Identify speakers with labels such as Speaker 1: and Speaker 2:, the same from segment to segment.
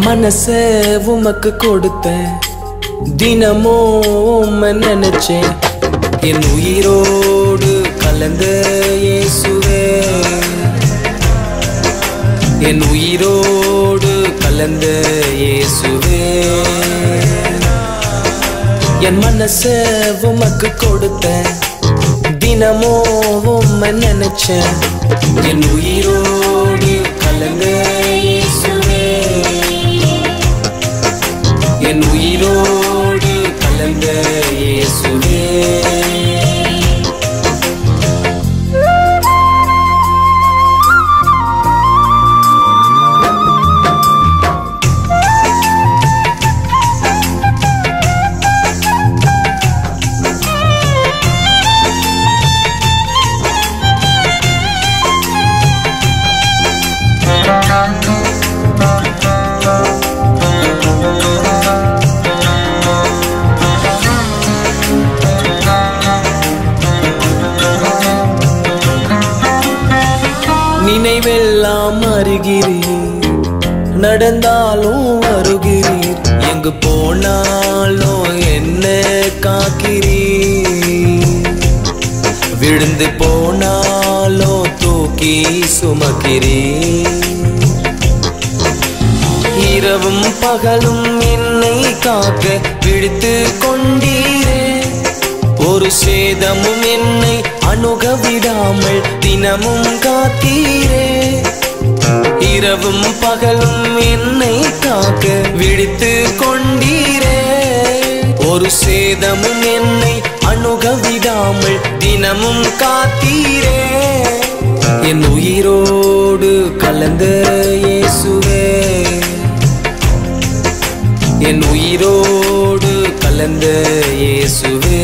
Speaker 1: மனச உமக்கு கொடுத்தேன் தினமும் உம்மை நினைச்சேன் என் உயிரோடு கலந்த இயேசுவே என் உயிரோடு கலந்த இயேசுவே என் மனச உமக்கு கொடுத்தேன் தினமும் உம்மை நினைச்சேன் என் உயிரோடு கலந்த இயேசுவே என் உயிரோடு கலந்த இயேசுவே நினைவெல்லாம் அருகிறீர் நடந்தாலும் வருகிறீர் எங்கு போனாலும் என்ன காக்கிறீர் விழுந்து போனாலும் தூக்கி சுமக்கிறீர் இரவும் பகலும் என்னை காக்க விழித்து கொண்டீரே ஒரு சேதமும் என்னை அணுக விடாமல் தினமும் காத்தீரே இரவும் பகலும் என்னை காக்க விழித்து கொண்டீரே ஒரு சேதமும் என்னை அணுக விடாமல் தினமும் காத்தீரே என் உயிரோடு கலந்த இயேசுவே என் உயிரோடு கலந்த இயேசுவே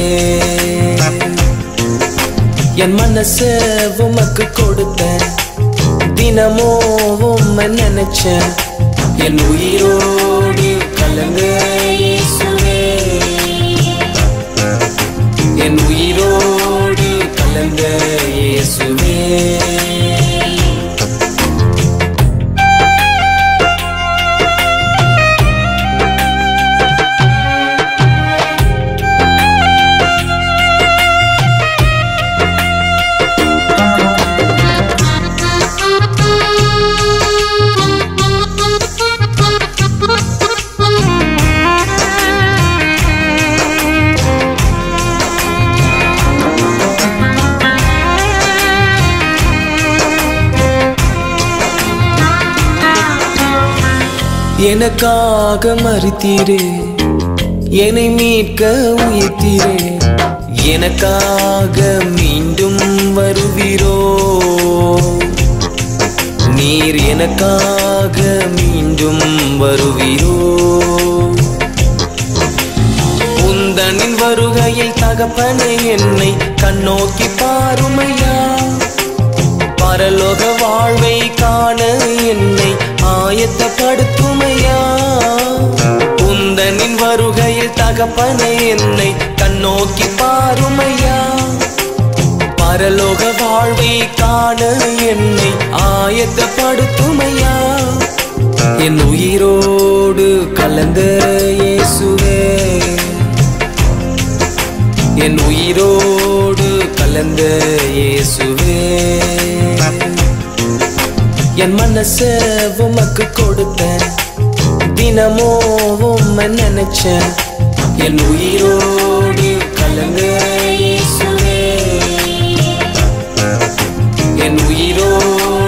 Speaker 1: என் மனச உமக்கு கொடுத்தேன் தினமும் உம்மை நினைச்சேன் என் உயிரோடு கலந்த இயேசுவே என் உயிரோடு கலந்த இயேசுவே எனக்காக மறித்தீரே என்னை மீட்க உயிர்த்தீரே எனக்காக மீண்டும் வருவீரோ நீர் எனக்காக மீண்டும் வருவீரோ உந்தனின் வருகையில் தகப்பனே என்னை கண்ணோக்கி பாருமையா பரலோக வாழ்வை காண என்னை ஆயத்தப்படுத்துமையா உந்தனின் வருகையில் தகப்பனே என்னை கண்ணோக்கி பாருமையா பரலோக வாழ்வை காண என்னை ஆயத்தப்படுத்துமையா என் உயிரோடு கலந்த இயேசுவே என் உயிரோடு கலந்த இயேசுவே என் மனச உமக்கு கொடுத்தேன் தினமும் உம்மை நினைச்சேன் என் உயிரோடு கலந்த இயேசுவே என் உயிரோடு